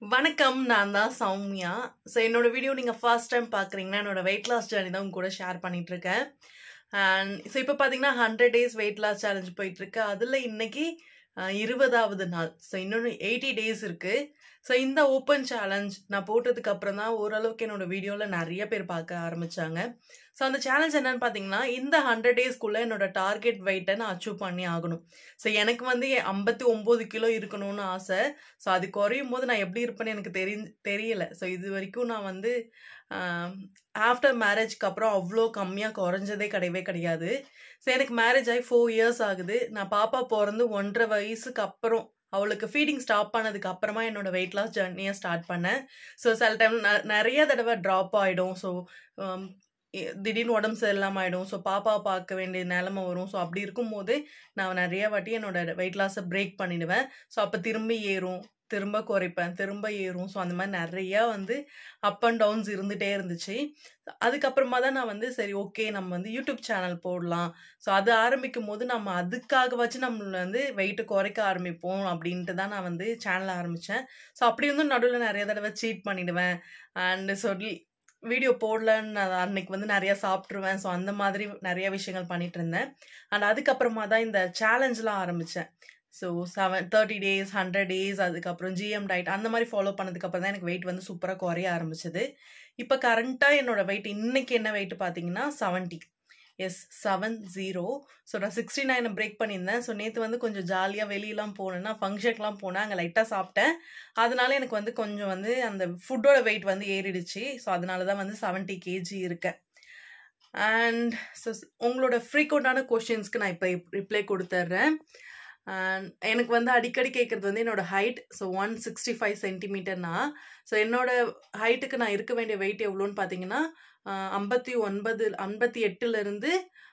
வணக்கம் நான் தான் சௌமியா ஸோ என்னோட வீடியோ நீங்கள் ஃபர்ஸ்ட் டைம் பார்க்குறீங்கன்னா என்னோட வெயிட் லாஸ் ஜர்னி தான் உங்க கூட ஷேர் பண்ணிட்டு இருக்கேன் அண்ட் ஸோ இப்போ பார்த்தீங்கன்னா hundred days weight loss challenge போயிட்டு இருக்கு அதில் இன்னைக்கு அஹ், இருபதாவது நாள் ஸோ இன்னொன்று எயிட்டி டேஸ் இருக்கு ஸோ இந்த ஓப்பன் சேலஞ்ச் நான் போட்டதுக்கு அப்புறம் தான் ஓரளவுக்கு என்னோட வீடியோவில் நிறைய பேர் பார்க்க ஆரம்பிச்சாங்க ஸோ அந்த சேலஞ்ச் என்னன்னு பார்த்தீங்கன்னா இந்த ஹண்ட்ரட் டேஸ்க்குள்ளே என்னோட டார்கெட் வெயிட்டை நான் அச்சீவ் பண்ணி ஆகணும் ஸோ எனக்கு வந்து ஐம்பத்தி ஒம்பது கிலோ இருக்கணும்னு ஆசை ஸோ அது குறையும் போது நான் எப்படி இருப்பேன்னு எனக்கு தெரி தெரியல ஸோ இது வரைக்கும் நான் வந்து ஆஃப்டர் மேரேஜ்க்கு அப்புறம் அவ்வளோ கம்மியாக குறைஞ்சதே கிடையவே கிடையாது ஸோ எனக்கு மேரேஜ் ஆகி ஃபோர் இயர்ஸ் ஆகுது நான் பாப்பா பிறந்து ஒன்றரை வயசுக்கு அப்புறம் அவளுக்கு ஃபீடிங் ஸ்டாப் பண்ணதுக்கு அப்புறமா என்னோட வெயிட் லாஸ் ஜர்னியை ஸ்டார்ட் பண்ணேன் ஸோ சில டைம் நிறைய தடவை ட்ராப் ஆகிடும் ஸோ திடீர்னு உடம்பு சரியில்லாமல் ஆகிடும் ஸோ பாப்பா பார்க்க வேண்டிய நிலமை வரும் ஸோ அப்படி இருக்கும்போது நான் நிறைய வாட்டி என்னோட வெயிட் லாஸை பிரேக் பண்ணிடுவேன் ஸோ அப்போ திரும்பி ஏறும் திரும்ப குறைப்பேன் திரும்ப ஏறும் ஸோ அந்த மாதிரி நிறையா வந்து அப் அண்ட் டவுன்ஸ் இருந்துகிட்டே இருந்துச்சு அதுக்கப்புறமா தான் நான் வந்து சரி ஓகே நம்ம வந்து யூடியூப் சேனல் போடலாம் ஸோ அது ஆரம்பிக்கும் போது நம்ம அதுக்காக வச்சு நம்ம வந்து வெயிட்டு குறைக்க ஆரம்பிப்போம் அப்படின்ட்டு தான் நான் வந்து சேனல் ஆரம்பித்தேன் ஸோ அப்படி வந்து நடுவில் நிறைய தடவை சீட் பண்ணிடுவேன் அண்டு சொல்லி வீடியோ போடலன்னு நான் அன்னைக்கு வந்து நிறையா சாப்பிட்ருவேன் ஸோ அந்த மாதிரி நிறைய விஷயங்கள் பண்ணிட்டு இருந்தேன் அண்ட் அதுக்கப்புறமா தான் இந்த சேலஞ்செலாம் ஆரம்பித்தேன் so seven thirty days hundred days அதுக்கப்புறம் ஜிஎம் டயட் அந்த மாதிரி ஃபாலோ பண்ணதுக்கப்புறம் தான் எனக்கு வெயிட் வந்து சூப்பராக குறைய ஆரம்பிச்சது இப்போ கரண்ட்டாக என்னோட வெயிட் இன்னைக்கு என்ன வெயிட் பார்த்தீங்கன்னா seventy S seven zero so நான் சிக்ஸ்டி நைனை பிரேக் பண்ணியிருந்தேன் ஸோ நேற்று வந்து கொஞ்சம் ஜாலியாக வெளியெலாம் போனேன்னா ஃபங்க்ஷனுக்குலாம் போனேன் அங்கே லைட்டாக சாப்பிட்டேன் அதனால எனக்கு வந்து கொஞ்சம் வந்து அந்த ஃபுட்டோட வெயிட் வந்து ஏறிடுச்சு ஸோ அதனால தான் வந்து செவன்ட்டி கேஜி இருக்கேன் அண்ட் ஸோ உங்களோட ஃப்ரீக்வெண்ட்டான கொஷின்ஸ்க்கு நான் இப்போ ரிப்ளை கொடுத்துட்றேன் அண்ட் எனக்கு வந்து அடிக்கடி கேட்குறது வந்து என்னோட height so one sixty five சென்டிமீட்டர்னா ஸோ என்னோட ஹைட்டுக்கு நான் இருக்க வேண்டிய வெயிட் எவ்வளோன்னு பார்த்தீங்கன்னா ஐம்பத்தி ஒன்பது ஐம்பத்தி எட்டுலேருந்து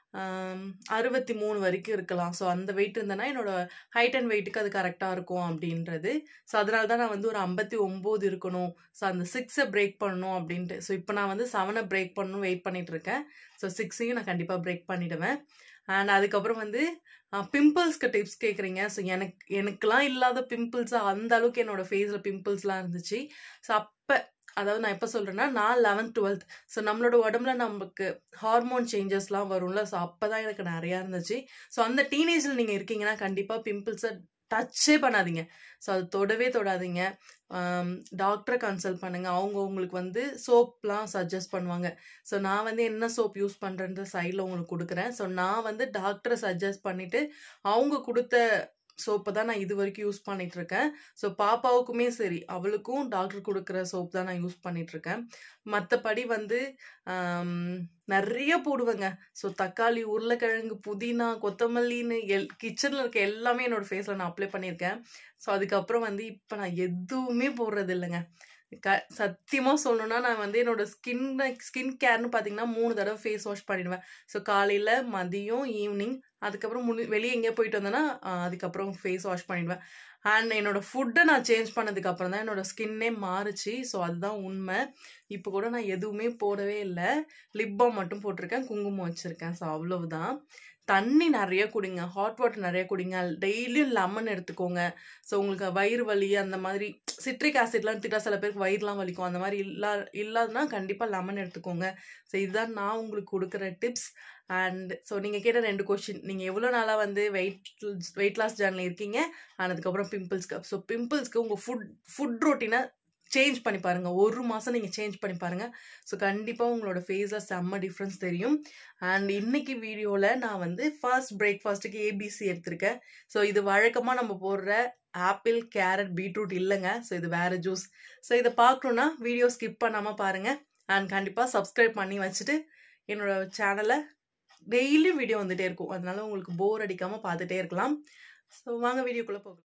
அறுபத்தி மூணு வரைக்கும் இருக்கலாம் ஸோ அந்த வெயிட் இருந்தேன்னா என்னோட ஹைட் அண்ட் வெயிட்டுக்கு அது கரெக்டாக இருக்கும் அப்படின்றது ஸோ அதனால தான் நான் வந்து ஒரு ஐம்பத்தி ஒம்பது இருக்கணும் ஸோ அந்த சிக்ஸை பிரேக் பண்ணணும் அப்படின்ட்டு ஸோ இப்போ நான் வந்து செவனை பிரேக் பண்ணணும் வெயிட் பண்ணிட்டு இருக்கேன் ஸோ சிக்ஸையும் நான் கண்டிப்பாக பிரேக் பண்ணிடுவேன் அண்ட் அதுக்கப்புறம் வந்து பிம்பிள்ஸ்க்கு டிப்ஸ் கேட்குறீங்க ஸோ எனக்கு எனக்குலாம் இல்லாத பிம்பிள்ஸ் அந்த அளவுக்கு என்னோட ஃபேஸில் பிம்பிள்ஸ்லாம் இருந்துச்சு ஸோ அப்போ அதாவது நான் எப்போ சொல்கிறேன்னா நான் லெவன்த் டுவெல்த் ஸோ நம்மளோட உடம்புல நமக்கு ஹார்மோன் சேஞ்சஸ்லாம் வரும்ல ஸோ அப்போ தான் எனக்கு நிறையா இருந்துச்சு ஸோ அந்த டீனேஜில் நீங்கள் இருக்கீங்கன்னா கண்டிப்பாக பிம்பிள்ஸை டச்சே பண்ணாதீங்க ஸோ அது தொடவே தொடாதீங்க டாக்டரை கன்சல்ட் பண்ணுங்கள் அவங்க உங்களுக்கு வந்து சோப்லாம் சஜஸ்ட் பண்ணுவாங்க ஸோ நான் வந்து என்ன சோப் யூஸ் பண்ணுறேன்ற சைடில் உங்களுக்கு கொடுக்குறேன் ஸோ நான் வந்து டாக்டரை சஜஸ்ட் பண்ணிவிட்டு அவங்க கொடுத்த சோப்பை தான் நான் இது வரைக்கும் யூஸ் பண்ணிட்டு இருக்கேன் ஸோ பாப்பாவுக்குமே சரி அவளுக்கும் டாக்டர் கொடுக்குற சோப் தான் நான் யூஸ் பண்ணிட்டு இருக்கேன் மற்றபடி வந்து நிறைய போடுவேங்க ஸோ தக்காளி உருளைக்கிழங்கு புதினா கொத்தமல்லின்னு எல் கிச்சனில் இருக்க எல்லாமே என்னோட ஃபேஸில் நான் அப்ளை பண்ணியிருக்கேன் ஸோ அதுக்கப்புறம் வந்து இப்போ நான் எதுவுமே போடுறது இல்லைங்க க சத்தியமாக சொல்லணும்னா நான் வந்து என்னோட ஸ்கின் ஸ்கின் கேர்னு பார்த்தீங்கன்னா மூணு தடவை ஃபேஸ் வாஷ் பண்ணிடுவேன் ஸோ காலையில் மதியம் ஈவினிங் அதுக்கப்புறம் முடி வெளியே எங்கேயோ போயிட்டு வந்தேன்னா அதுக்கப்புறம் ஃபேஸ் வாஷ் பண்ணிடுவேன் அண்ட் என்னோடய ஃபுட்டை நான் சேஞ்ச் பண்ணதுக்கப்புறம் தான் என்னோடய ஸ்கின்னே மாறுச்சு ஸோ அதுதான் உண்மை இப்போ கூட நான் எதுவுமே போடவே இல்லை லிப் பாம் மட்டும் போட்டிருக்கேன் குங்குமம் வச்சுருக்கேன் ஸோ அவ்வளவுதான் தண்ணி நிறைய குடிங்க ஹாட் வாட்டர் நிறைய குடிங்க டெய்லியும் லெமன் எடுத்துக்கோங்க ஸோ உங்களுக்கு வயிறு வலி அந்த மாதிரி சிட்ரிக் ஆசிட்லாம் எடுத்துக்கிட்டா சில பேருக்கு வயிறுலாம் வலிக்கும் அந்த மாதிரி இல்லா இல்லாதுன்னா கண்டிப்பாக லெமன் எடுத்துக்கோங்க ஸோ இதுதான் நான் உங்களுக்கு கொடுக்குற டிப்ஸ் அண்ட் ஸோ நீங்கள் கேட்ட ரெண்டு கொஷின் நீங்கள் எவ்வளோ நாளாக வந்து வெயிட் வெயிட் லாஸ் ஜேர்னில் இருக்கீங்க ஆனதுக்கப்புறம் பிம்பிள்ஸ்க்கு ஸோ பிம்பிள்ஸ்க்கு உங்கள் ஃபுட் ஃபுட் ரொட்டீனை சேஞ்ச் பண்ணி பாருங்கள் ஒரு மாதம் நீங்கள் சேஞ்ச் பண்ணி பாருங்கள் ஸோ கண்டிப்பாக உங்களோட ஃபேஸில் செம்ம டிஃப்ரென்ஸ் தெரியும் அண்ட் இன்னைக்கு வீடியோவில் நான் வந்து ஃபர்ஸ்ட் பிரேக்ஃபாஸ்ட்டுக்கு ஏபிசி எடுத்திருக்கேன் ஸோ இது வழக்கமாக நம்ம போடுற ஆப்பிள் கேரட் பீட்ரூட் இல்லைங்க ஸோ இது வேறு ஜூஸ் ஸோ இதை பார்க்கணுன்னா வீடியோ ஸ்கிப் பண்ணாமல் பாருங்கள் அண்ட் கண்டிப்பாக சப்ஸ்கிரைப் பண்ணி வச்சுட்டு என்னோட சேனலை டெய்லியும் வீடியோ வந்துகிட்டே இருக்கும் அதனால உங்களுக்கு போர் அடிக்காமல் பார்த்துட்டே இருக்கலாம் ஸோ வாங்க வீடியோக்குள்ளே போகலாம்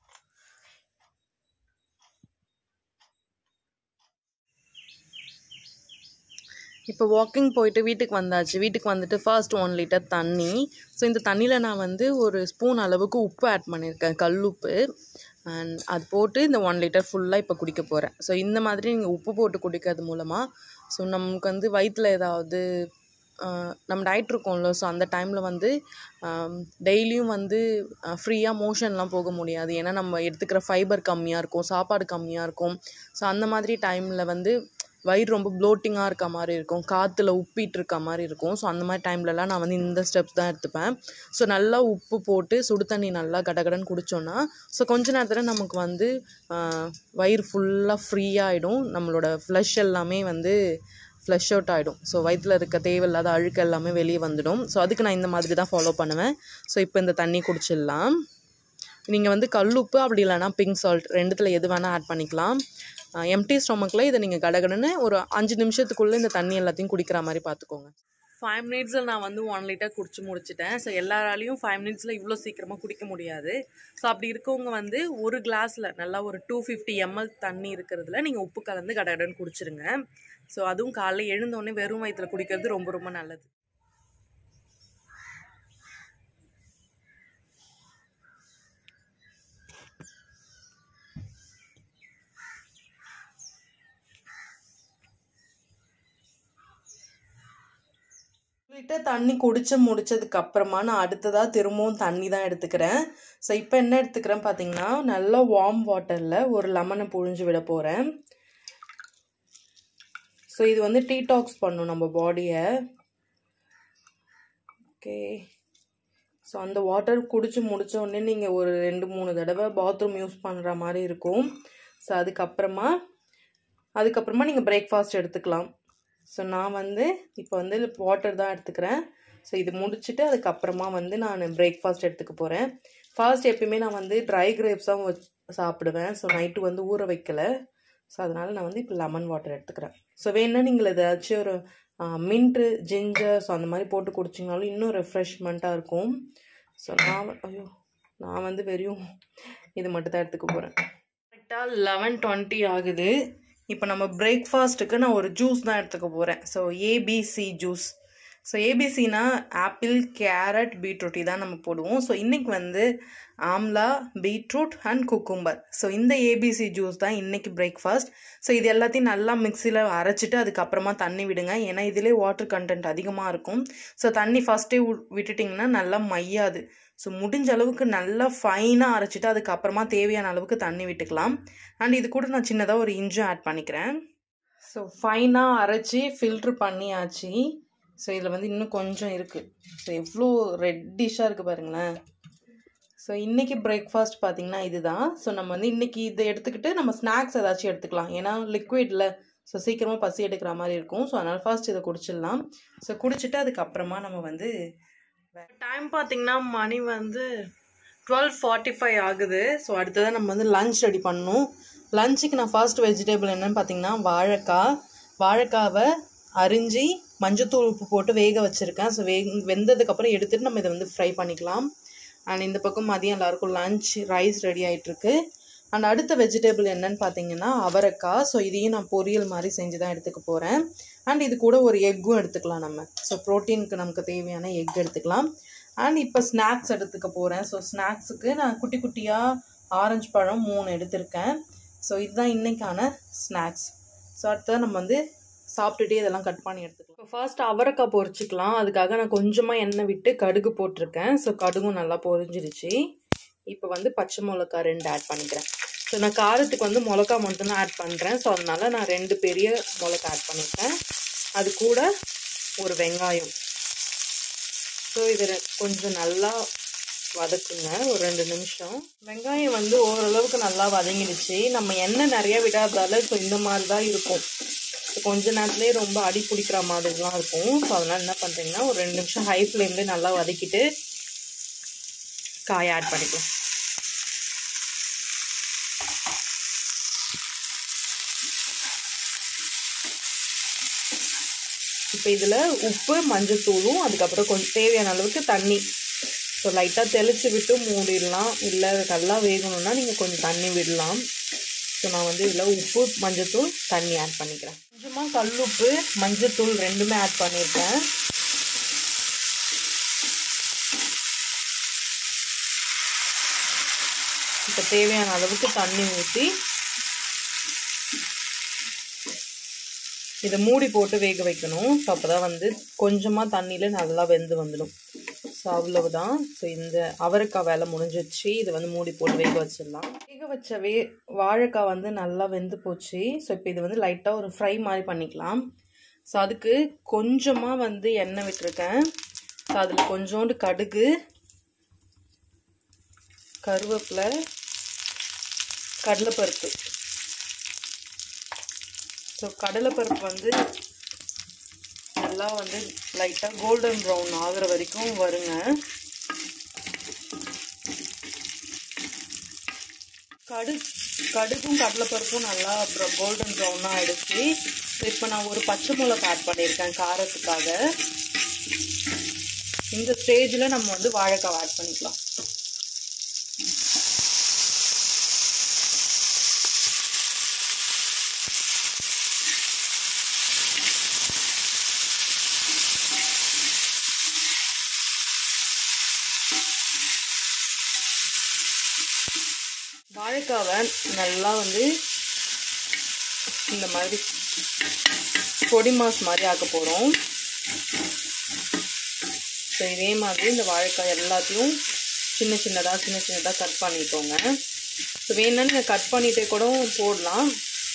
இப்போ வாக்கிங் போயிட்டு வீட்டுக்கு வந்தாச்சு வீட்டுக்கு வந்துட்டு ஃபர்ஸ்ட் ஒன் லிட்டர் தண்ணி ஸோ இந்த தண்ணியில் நான் வந்து ஒரு ஸ்பூன் அளவுக்கு உப்பு ஆட் பண்ணியிருக்கேன் கல் உப்பு அண்ட் அது போட்டு இந்த ஒன் லிட்டர் ஃபுல்லாக இப்போ குடிக்க போகிறேன் ஸோ இந்த மாதிரி நீங்கள் உப்பு போட்டு குடிக்கிறது மூலமாக ஸோ நமக்கு வந்து வயிற்றில் ஏதாவது நம்ம டயட் இருக்கோம்ல ஸோ அந்த டைமில் வந்து டெய்லியும் வந்து ஃப்ரீயாக மோஷன்லாம் போக முடியாது ஏன்னா நம்ம எடுத்துக்கிற ஃபைபர் கம்மியாக இருக்கும் சாப்பாடு கம்மியாக இருக்கும் ஸோ அந்த மாதிரி டைமில் வந்து வயிறு ரொம்ப ப்ளோட்டிங்காக இருக்க மாதிரி இருக்கும் காற்றுல உப்பிட்டு இருக்க மாதிரி இருக்கும் ஸோ அந்த மாதிரி டைம்லலாம் நான் வந்து இந்த ஸ்டெப்ஸ் தான் எடுத்துப்பேன் ஸோ நல்லா உப்பு போட்டு சுடு தண்ணி நல்லா கடகடன்னு குடித்தோன்னா ஸோ கொஞ்ச நேரத்தில் நமக்கு வந்து ஆஹ், வயிறு ஃபுல்லாக ஃப்ரீயாகிடும் நம்மளோட ஃப்ளஷ் எல்லாமே வந்து ஃப்ளஷ் அவுட் ஆகிடும் ஸோ வயிற்றில் இருக்க தேவையில்லாத அழுக்கு எல்லாமே வெளியே வந்துடும் ஸோ அதுக்கு நான் இந்த மாதிரி தான் ஃபாலோ பண்ணுவேன் ஸோ இப்போ இந்த தண்ணி குடிச்சிடலாம் நீங்கள் வந்து கல்லுப்பு அப்படி இல்லைன்னா பிங்க் சால்ட் ரெண்டுத்தில் எது வேணால் ஆட் பண்ணிக்கலாம் எம்டி ஸ்டொமக்கில் இதை நீங்கள் கடகடன்னு ஒரு அஞ்சு நிமிஷத்துக்குள்ளே இந்த தண்ணி எல்லாத்தையும் குடிக்கிற மாதிரி பார்த்துக்கோங்க ஃபைவ் மினிட்ஸில் நான் வந்து ஒன் லிட்டர் குடிச்சு முடிச்சிட்டேன் ஸோ எல்லாராலையும் ஃபைவ் மினிட்ஸில் இவ்வளோ சீக்கிரமாக குடிக்க முடியாது ஸோ அப்படி இருக்கவங்க வந்து ஒரு கிளாஸில் நல்லா ஒரு டூ ஃபிஃப்டி எம்எல் தண்ணி இருக்கிறதுல நீங்கள் உப்பு கலந்து கடகடன்னு குடிச்சிருங்க ஸோ அதுவும் காலைல எழுந்தோடனே வெறும் வயிற்றுல குடிக்கிறது ரொம்ப ரொம்ப நல்லது லிட்டர் தண்ணி குடிச்சு முடிச்சதுக்கு அப்புறமா நான் அடுத்ததாக திரும்பவும் தண்ணி தான் எடுத்துக்கிறேன் ஸோ இப்போ என்ன எடுத்துக்கிறேன் பார்த்தீங்கன்னா நல்லா வார்ம் வாட்டரில் ஒரு லெமனை புழிஞ்சு விட போகிறேன் ஸோ இது வந்து டீடாக்ஸ் பண்ணும் நம்ம பாடியை ஓகே ஸோ அந்த வாட்டர் குடிச்சு முடிச்ச உடனே நீங்கள் ஒரு ரெண்டு மூணு தடவை பாத்ரூம் யூஸ் பண்ணுற மாதிரி இருக்கும் ஸோ அதுக்கப்புறமா அதுக்கப்புறமா நீங்கள் பிரேக்ஃபாஸ்ட் எடுத்துக்கலாம் ஸோ நான் வந்து இப்போ வந்து வாட்டர் தான் எடுத்துக்கிறேன் ஸோ இது முடிச்சுட்டு அதுக்கப்புறமா வந்து நான் பிரேக்ஃபாஸ்ட் எடுத்துக்க போகிறேன் ஃபாஸ்ட் எப்பயுமே நான் வந்து ட்ரை கிரேப்ஸ் தான் வச்- சாப்பிடுவேன் ஸோ நைட்டு வந்து ஊற வைக்கல ஸோ அதனால் நான் வந்து இப்போ லெமன் வாட்டர் எடுத்துக்கிறேன் ஸோ வேணா நீங்கள் ஏதாச்சும் ஒரு மின்ட்டு ஜிஞ்சர் ஸோ அந்த மாதிரி போட்டு குடிச்சிங்கனாலும் இன்னும் ரெஃப்ரெஷ்மெண்ட்டாக இருக்கும் ஸோ நான் வ- ஐயோ நான் வந்து வெறும் இது மட்டும் தான் எடுத்துக்க போகிறேன் கரெக்டாக லெவன் டுவெண்ட்டி ஆகுது இப்போ நம்ம பிரேக்ஃபாஸ்ட்டுக்கு நான் ஒரு ஜூஸ் தான் எடுத்துக்க போகிறேன் ஸோ ஏபிசி ஜூஸ் ஸோ ஏபிசினா ஆப்பிள் கேரட் பீட்ரூட் இதான் நம்ம போடுவோம் ஸோ இன்றைக்கி வந்து amla beetroot and cucumber so இந்த ஏபிசி ஜூஸ் தான் இன்றைக்கி பிரேக்ஃபாஸ்ட் ஸோ இது எல்லாத்தையும் நல்லா மிக்சியில் அரைச்சிட்டு அதுக்கப்புறமா தண்ணி விடுங்க ஏன்னா இதிலே வாட்டர் கண்டென்ட் அதிகமாக இருக்கும் ஸோ தண்ணி ஃபஸ்ட்டே விட்டுட்டிங்கன்னா நல்லா மையாது ஸோ முடிஞ்ச அளவுக்கு நல்லா ஃபைனாக அரைச்சிட்டு அதுக்கப்புறமா தேவையான அளவுக்கு தண்ணி விட்டுக்கலாம் அண்ட் இது கூட நான் சின்னதாக ஒரு இஞ்சும் ஆட் பண்ணிக்கிறேன் ஸோ ஃபைனாக அரைச்சி ஃபில்ட்ரு பண்ணியாச்சு ஸோ இதில் வந்து இன்னும் கொஞ்சம் இருக்குது ஸோ எவ்வளோ ரெட்டிஷாக இருக்குது பாருங்களேன் ஸோ இன்றைக்கி பிரேக்ஃபாஸ்ட் பார்த்தீங்கன்னா இதுதான் ஸோ நம்ம வந்து இன்றைக்கி இதை எடுத்துக்கிட்டு நம்ம ஸ்நாக்ஸ் ஏதாச்சும் எடுத்துக்கலாம் ஏன்னா லிக்விடில் ஸோ சீக்கிரமாக பசி எடுக்கிற மாதிரி இருக்கும் ஸோ அதனால் ஃபர்ஸ்ட் இதை குடிச்சிடலாம் ஸோ குடிச்சிட்டு அதுக்கப்புறமா நம்ம வந்து டைம் பார்த்தீங்கன்னா மணி வந்து டுவெல் ஃபார்ட்டி ஃபைவ் ஆகுது ஸோ அடுத்ததான் நம்ம வந்து லஞ்ச் ரெடி பண்ணணும் லஞ்சுக்கு நான் ஃபர்ஸ்ட் வெஜிடபிள் என்னன்னு பார்த்தீங்கன்னா வாழைக்காய் வாழைக்காவை அரிஞ்சு மஞ்சத்தூள் உப்பு போட்டு வேக வச்சுருக்கேன் ஸோ வே வெந்ததுக்கப்புறம் எடுத்துகிட்டு நம்ம இதை வந்து ஃப்ரை பண்ணிக்கலாம் அண்ட் இந்த பக்கம் மதியம் எல்லாருக்கும் லஞ்ச் ரைஸ் ரெடி ஆகிட்டுருக்கு அண்ட் அடுத்த வெஜிடபிள் என்னன்னு பார்த்தீங்கன்னா அவரைக்காய் ஸோ இதையும் நான் பொரியல் மாதிரி செஞ்சு தான் எடுத்துக்க போகிறேன் அண்ட் இது கூட ஒரு எக்கும் எடுத்துக்கலாம் நம்ம ஸோ ப்ரோட்டீனுக்கு நமக்கு தேவையான எக் எடுத்துக்கலாம் அண்ட் இப்போ ஸ்நாக்ஸ் எடுத்துக்க போகிறேன் ஸோ ஸ்நாக்ஸுக்கு நான் குட்டி குட்டியாக ஆரஞ்சு பழம் மூணு எடுத்திருக்கேன் ஸோ இதுதான் இன்னைக்கான ஸ்நாக்ஸ் ஸோ அடுத்தது நம்ம வந்து சாப்பிட்டுட்டே இதெல்லாம் கட் பண்ணி எடுத்துக்கலாம் இப்போ ஃபர்ஸ்ட் அவரைக்காய் பொரிச்சிக்கலாம் அதுக்காக நான் கொஞ்சமாக எண்ணெய் விட்டு கடுகு போட்டிருக்கேன் ஸோ கடுகும் நல்லா பொரிஞ்சிருச்சு இப்போ வந்து பச்சை மிளகா ரெண்டு ஆட் பண்ணிக்கிறேன் ஸோ நான் காரத்துக்கு வந்து மிளகா மட்டும்தான் ஆட் பண்ணுறேன் ஸோ அதனால நான் ரெண்டு பெரிய மிளகா ஆட் பண்ணியிருக்கேன் அது கூட ஒரு வெங்காயம் ஸோ இது ரெ- கொஞ்சம் நல்லா வதக்குங்க ஒரு ரெண்டு நிமிஷம் வெங்காயம் வந்து ஓரளவுக்கு நல்லா வதங்கிடுச்சு நம்ம எண்ணெய் நிறைய விடாதால ஸோ இந்த மாதிரி தான் இருக்கும் ஸோ கொஞ்ச நேரத்துலேயே ரொம்ப அடி பிடிக்கிற மாதிரிலாம் இருக்கும் ஸோ அதனால் என்ன பண்ணுறீங்கன்னா ஒரு ரெண்டு நிமிஷம் ஹை ஃப்ளேம்லேயே நல்லா வதக்கிட்டு காயை ஆட் பண்ணிக்கலாம் இப்போ இதில் உப்பு மஞ்சத்தூளும் அதுக்கப்புறம் கொஞ்சம் தேவையான அளவுக்கு தண்ணி ஸோ லைட்டாக தெளித்து விட்டு மூடிடலாம் இல்லை நல்லா வேகணும்னா நீங்கள் கொஞ்சம் தண்ணி விடலாம் ஸோ நான் வந்து இதில் உப்பு மஞ்சத்தூள் தண்ணி ஆட் பண்ணிக்கிறேன் கொஞ்சமாக கல்லுப்பு மஞ்சத்தூள் ரெண்டுமே ஆட் பண்ணியிருக்கேன் இப்போ தேவையான அளவுக்கு தண்ணி ஊற்றி இதை மூடி போட்டு வேக வைக்கணும் ஸோ அப்போ தான் வந்து கொஞ்சமாக தண்ணியில் நல்லா வெந்து வந்துடும் ஸோ அவ்வளவுதான் ஸோ இந்த அவரைக்காய் வேலை முடிஞ்சிச்சு இதை வந்து மூடி போட்டு வேக வச்சிடலாம் வேக வச்ச வே வாழைக்காய் வந்து நல்லா வெந்து போச்சு ஸோ இப்போ இது வந்து லைட்டாக ஒரு ஃப்ரை மாதிரி பண்ணிக்கலாம் ஸோ அதுக்கு கொஞ்சமாக வந்து எண்ணெய் விட்டுருக்கேன் ஸோ அதில் கொஞ்சோண்டு கடுகு கருவேப்பிலை கடலைப்பருப்பு ஸோ கடலைப்பருப்பு வந்து நல்லா வந்து லைட்டாக கோல்டன் ப்ரௌன் ஆகுற வரைக்கும் வருங்க கடு கடுகும் கடலைப்பருப்பும் நல்லா அப்புறம் கோல்டன் ப்ரௌனாக ஆகிடுச்சு இப்போ நான் ஒரு பச்சை மிளகா ஆட் பண்ணியிருக்கேன் காரத்துக்காக இந்த ஸ்டேஜில் நம்ம வந்து வாழைக்காய் ஆட் பண்ணிக்கலாம் வாழைக்காவை நல்லா வந்து இந்த மாதிரி பொடி மாஸ் மாதிரி ஆக்க போகிறோம் ஸோ இதே மாதிரி இந்த வாழைக்காய் எல்லாத்தையும் சின்ன சின்னதாக சின்ன சின்னதாக கட் பண்ணிட்டோங்க ஸோ வேணும்னா நீங்கள் கட் பண்ணிகிட்டே கூட போடலாம்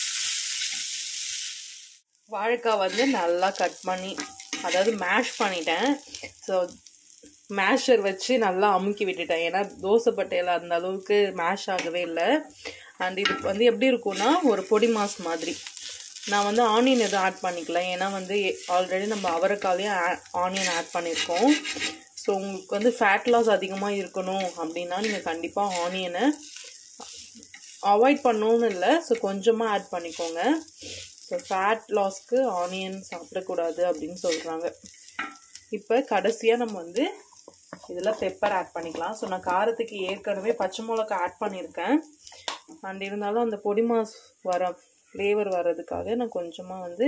வாழைக்காய் வந்து நல்லா கட் பண்ணி அதாவது மேஷ் பண்ணிட்டேன் ஸோ மேஷர் வச்சு நல்லா அமுக்கி விட்டுட்டேன் ஏன்னா தோசை பட்டையில் அந்த அளவுக்கு மேஷ் ஆகவே இல்லை அண்ட் இது வந்து எப்படி இருக்கும்னா ஒரு பொடி மாஸ் மாதிரி நான் வந்து ஆனியன் எதுவும் ஆட் பண்ணிக்கல ஏன்னா வந்து ஆல்ரெடி நம்ம அவரைக்காலையும் ஆனியன் ஆட் பண்ணியிருக்கோம் ஸோ உங்களுக்கு வந்து ஃபேட் லாஸ் அதிகமாக இருக்கணும் அப்படின்னா நீங்கள் கண்டிப்பாக ஆனியனை அவாய்ட் பண்ணணும்னு இல்லை ஸோ கொஞ்சமாக ஆட் பண்ணிக்கோங்க ஸோ ஃபேட் லாஸ்க்கு ஆனியன் சாப்பிடக்கூடாது அப்படின்னு சொல்கிறாங்க இப்போ கடைசியாக நம்ம வந்து இதில் பெப்பர் ஆட் பண்ணிக்கலாம் ஸோ நான் காரத்துக்கு ஏற்கனவே பச்சை மிளகா ஆட் பண்ணியிருக்கேன் அண்ட் இருந்தாலும் அந்த பொடி மாஸ் வர ஃப்ளேவர் வர்றதுக்காக நான் கொஞ்சமாக வந்து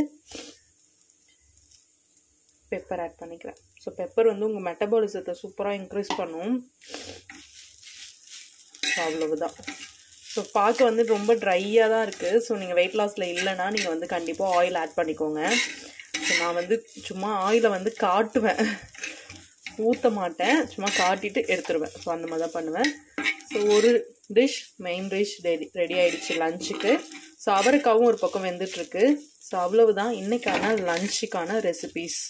பெப்பர் ஆட் பண்ணிக்கிறேன் ஸோ பெப்பர் வந்து உங்கள் மெட்டபாலிசத்தை சூப்பராக இன்க்ரீஸ் பண்ணும் ஸோ அவ்வளவுதான் ஸோ பார்க்க வந்து ரொம்ப ட்ரையாக தான் இருக்குது ஸோ நீங்கள் வெயிட் லாஸில் இல்லைன்னா நீங்கள் வந்து கண்டிப்பாக ஆயில் ஆட் பண்ணிக்கோங்க ஸோ நான் வந்து சும்மா ஆயிலை வந்து காட்டுவேன் ஊற்ற மாட்டேன் சும்மா காட்டிட்டு எடுத்துருவேன் ஸோ அந்த மாதிரி தான் பண்ணுவேன் ஸோ ஒரு dish main dish ready ready ஆகிடுச்சு லஞ்சுக்கு ஸோ அவரைக்காவும் ஒரு பக்கம் வெந்துட்டுருக்கு ஸோ அவ்வளவுதான் இன்றைக்கான லஞ்சுக்கான ரெசிபீஸ்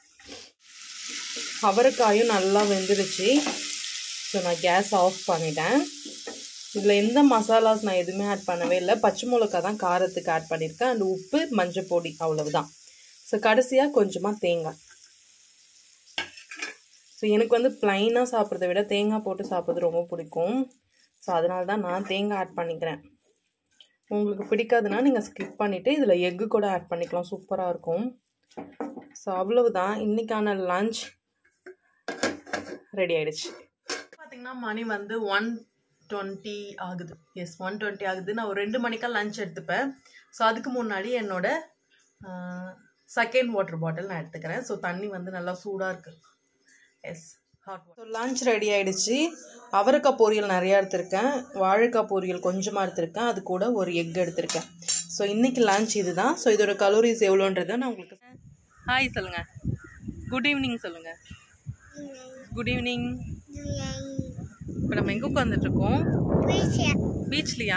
அவரைக்காயும் நல்லா வெந்துடுச்சு ஸோ நான் கேஸ் ஆஃப் பண்ணிட்டேன் இதில் எந்த மசாலாஸ் நான் எதுவுமே ஆட் பண்ணவே இல்லை பச்சை மிளகா தான் காரத்துக்கு ஆட் பண்ணியிருக்கேன் அண்ட் உப்பு மஞ்சள் பொடி அவ்வளவுதான் ஸோ கடைசியாக கொஞ்சமாக தேங்காய் ஸோ எனக்கு வந்து ப்ளைனாக சாப்பிட்றத விட தேங்காய் போட்டு சாப்பிட்றது ரொம்ப பிடிக்கும் ஸோ அதனால தான் நான் தேங்காய் ஆட் பண்ணிக்கிறேன் உங்களுக்கு பிடிக்காதுன்னா நீங்கள் ஸ்கிப் பண்ணிவிட்டு இதில் எக்கு கூட ஆட் பண்ணிக்கலாம் சூப்பராக இருக்கும் ஸோ அவ்வளவுதான் இன்றைக்கான லஞ்ச் ரெடி ஆயிடுச்சு பார்த்தீங்கன்னா மணி வந்து ஒன் டுவெண்ட்டி ஆகுது எஸ் ஒன் டுவெண்ட்டி ஆகுது நான் ஒரு ரெண்டு மணிக்காக லஞ்ச் எடுத்துப்பேன் ஸோ அதுக்கு முன்னாடி என்னோட செகண்ட் வாட்டர் பாட்டில் நான் எடுத்துக்கிறேன் ஸோ தண்ணி வந்து நல்லா சூடாக இருக்குது yes hot so lunch ready ஆகிடுச்சு அவரைக்காய் பொரியல் நிறையா எடுத்திருக்கேன் வாழைக்காய் பொரியல் கொஞ்சமாக எடுத்திருக்கேன் அது கூட ஒரு எக் எடுத்திருக்கேன் ஸோ இன்றைக்கி லஞ்ச் இதுதான் ஸோ இதோட கலோரிஸ் எவ்வளோன்றதை நான் உங்களுக்கு ஹாய் சொல்லுங்கள் குட் ஈவினிங் சொல்லுங்கள் குட் ஈவினிங் இப்போ நம்ம எங்கே உட்காந்துட்ருக்கோம் பீச்லையா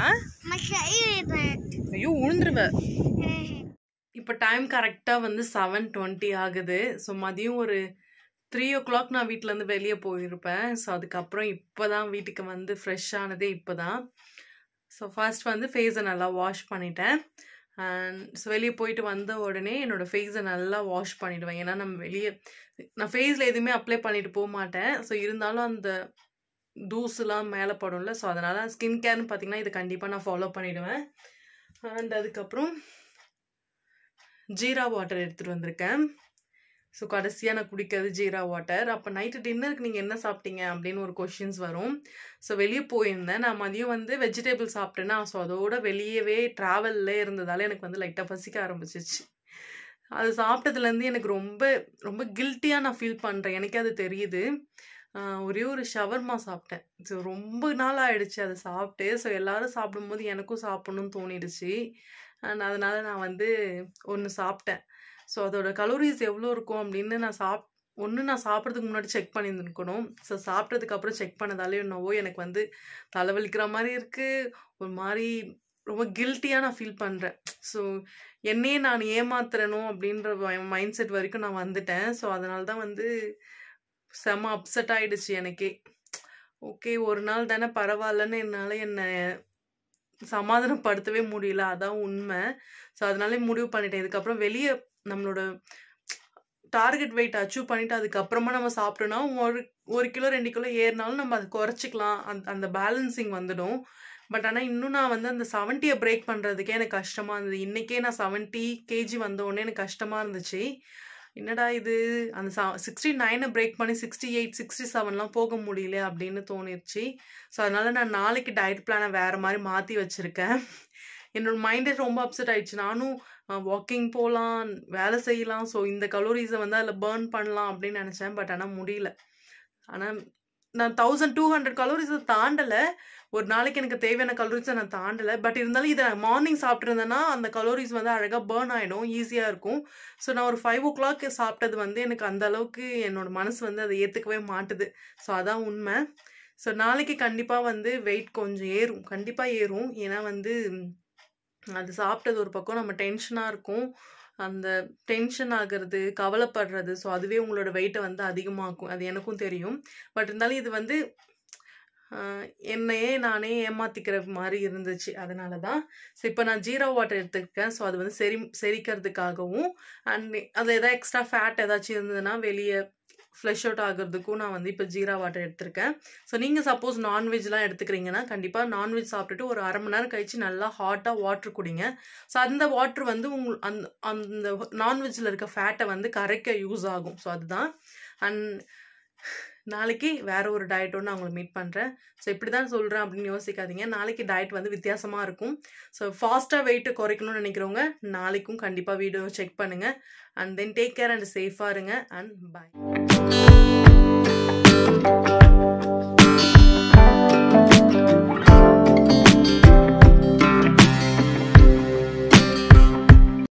ஐயோ உழுந்துருவேன் இப்போ டைம் கரெக்டாக வந்து செவன் டுவெண்ட்டி ஆகுது ஸோ மதியம் ஒரு த்ரீ ஓ கிளாக் நான் வீட்டிலேருந்து வெளியே போயிருப்பேன் ஸோ அதுக்கப்புறம் இப்போ தான் வீட்டுக்கு வந்து ஃப்ரெஷ் ஆனதே இப்போ தான் ஸோ ஃபர்ஸ்ட் வந்து ஃபேஸை நல்லா வாஷ் பண்ணிட்டேன் அண்ட் ஸோ வெளியே போயிட்டு வந்த உடனே என்னோடய ஃபேஸை நல்லா வாஷ் பண்ணிவிடுவேன் ஏன்னா நம்ம வெளியே நான் ஃபேஸில் எதுவுமே அப்ளை பண்ணிட்டு போக மாட்டேன் ஸோ இருந்தாலும் அந்த தூசுலாம் மேலே படும்ல ஸோ அதனால் ஸ்கின் கேர்னு பார்த்தீங்கன்னா இது கண்டிப்பாக நான் ஃபாலோ பண்ணிவிடுவேன் அண்ட் அதுக்கப்புறம் ஜீரா வாட்டர் எடுத்துகிட்டு வந்திருக்கேன் ஸோ கடைசியாக நான் குடிக்கிறது ஜீரா வாட்டர் அப்போ நைட்டு டின்னருக்கு நீங்கள் என்ன சாப்பிட்டீங்க அப்படின்னு ஒரு கொஷின்ஸ் வரும் ஸோ வெளியே போயிருந்தேன் நான் மதியம் வந்து வெஜிடபிள் சாப்பிட்டேன்னா ஸோ அதோட வெளியவே ட்ராவல்லே இருந்ததால் எனக்கு வந்து லைட்டாக பசிக்க ஆரம்பிச்சிச்சு அது சாப்பிட்டதுலேருந்து எனக்கு ரொம்ப ரொம்ப கில்ட்டியாக நான் ஃபீல் பண்ணுறேன் எனக்கே அது தெரியுது ஒரே ஒரு ஷவர்மா சாப்பிட்டேன் ஸோ ரொம்ப நாள் ஆயிடுச்சு அதை சாப்பிட்டு ஸோ எல்லோரும் சாப்பிடும்போது எனக்கும் சாப்பிட்ணுன்னு தோணிடுச்சு அண்ட் அதனால நான் வந்து ஒன்று சாப்பிட்டேன் ஸோ அதோட கலோரிஸ் எவ்வளோ இருக்கும் அப்படின்னு நான் சாப் ஒன்று நான் சாப்பிட்றதுக்கு முன்னாடி செக் பண்ணியிருந்துருக்கணும் ஸோ சாப்பிட்டதுக்கப்புறம் செக் பண்ணதாலே என்னவோ எனக்கு வந்து தலைவலிக்கிற மாதிரி இருக்குது ஒரு மாதிரி ரொம்ப கில்ட்டியாக நான் ஃபீல் பண்ணுறேன் ஸோ என்னையே நான் ஏமாத்துறனோ அப்படின்ற மைண்ட் செட் வரைக்கும் நான் வந்துட்டேன் ஸோ அதனால தான் வந்து செம அப்செட் ஆயிடுச்சு எனக்கே ஓகே ஒரு நாள் தானே பரவாயில்லன்னு என்னால் என்னை சமாதானப்படுத்தவே முடியல அதான் உண்மை ஸோ அதனாலே முடிவு பண்ணிட்டேன் இதுக்கப்புறம் வெளியே நம்மளோட டார்கெட் வெயிட் அச்சீவ் பண்ணிட்டு அதுக்கப்புறமா நம்ம சாப்பிட்டோன்னா ஒரு ஒரு கிலோ ரெண்டு கிலோ ஏறினாலும் நம்ம அதை குறைச்சிக்கலாம் அந்த அந்த பேலன்சிங் வந்துடும் பட் ஆனால் இன்னும் நான் வந்து அந்த செவன்ட்டியை பிரேக் பண்ணுறதுக்கே எனக்கு கஷ்டமாக இருந்தது இன்றைக்கே நான் செவன்ட்டி கேஜி வந்தோடனே எனக்கு கஷ்டமாக இருந்துச்சு என்னடா இது அந்த சிக்ஸ்டி நைனை பிரேக் பண்ணி சிக்ஸ்டி எயிட் சிக்ஸ்டி செவன்லாம் போக முடியல அப்படின்னு தோணிருச்சு ஸோ அதனால் நான் நாளைக்கு டயட் பிளானை வேறு மாதிரி மாற்றி வச்சுருக்கேன் என்னோட மைண்டே ரொம்ப அப்செட் ஆயிடுச்சு நானும் வாக்கிங் போகலாம் வேலை செய்யலாம் ஸோ இந்த கலோரிஸை வந்து அதில் பேர்ன் பண்ணலாம் அப்படின்னு நினச்சேன் பட் ஆனால் முடியல ஆனால் நான் தௌசண்ட் டூ ஹண்ட்ரட் கலோரிஸை தாண்டலை ஒரு நாளைக்கு எனக்கு தேவையான கலோரிஸை நான் தாண்டலை பட் இருந்தாலும் இதை மார்னிங் சாப்பிட்ருந்தேன்னா அந்த கலோரிஸ் வந்து அழகாக பேர்ன் ஆகிடும் ஈஸியாக இருக்கும் ஸோ நான் ஒரு ஃபைவ் ஓ கிளாக் சாப்பிட்டது வந்து எனக்கு அந்த அளவுக்கு என்னோட மனசு வந்து அதை ஏற்றுக்கவே மாட்டுது ஸோ அதான் உண்மை ஸோ நாளைக்கு கண்டிப்பாக வந்து வெயிட் கொஞ்சம் ஏறும் கண்டிப்பாக ஏறும் ஏன்னா வந்து அது சாப்பிட்டது ஒரு பக்கம் நம்ம டென்ஷனாக இருக்கும் அந்த டென்ஷன் ஆகிறது கவலைப்படுறது ஸோ அதுவே உங்களோட வெயிட்டை வந்து அதிகமாக்கும் அது எனக்கும் தெரியும் பட் இருந்தாலும் இது வந்து என்னையே நானே ஏமாத்திக்கிற மாதிரி இருந்துச்சு அதனால தான் ஸோ இப்போ நான் ஜீரோ வாட்டர் எடுத்துருக்கேன் ஸோ அது வந்து செரி செரிக்கிறதுக்காகவும் அண்ட் அதில் எதாவது எக்ஸ்ட்ரா ஃபேட் ஏதாச்சும் இருந்ததுன்னா வெளியே ஃப்ளஷ் அவுட் ஆகிறதுக்கும் நான் வந்து இப்போ ஜீரா வாட்டர் எடுத்திருக்கேன் ஸோ நீங்கள் சப்போஸ் நான்வெஜ்லாம் எடுத்துக்கிறீங்கன்னா கண்டிப்பாக நான்வெஜ் சாப்பிட்டுட்டு ஒரு அரை மணி நேரம் கழித்து நல்லா ஹாட்டாக வாட்ரு குடிங்க ஸோ அந்த வாட்ரு வந்து உங் அந்த அந்த நான்வெஜ்ஜில் இருக்க ஃபேட்டை வந்து கரைக்க யூஸ் ஆகும் ஸோ அதுதான் அண்ட் நாளைக்கு வேற ஒரு டயட்டோடு நான் உங்களை மீட் பண்ணுறேன் ஸோ இப்படி தான் சொல்கிறேன் அப்படின்னு யோசிக்காதீங்க நாளைக்கு டயட் வந்து வித்தியாசமாக இருக்கும் ஸோ ஃபாஸ்ட்டாக வெயிட்டு குறைக்கணும்னு நினைக்கிறவங்க நாளைக்கும் கண்டிப்பாக வீடியோ செக் பண்ணுங்கள் and then take care and சேஃபாக இருங்க அண்ட் பாய்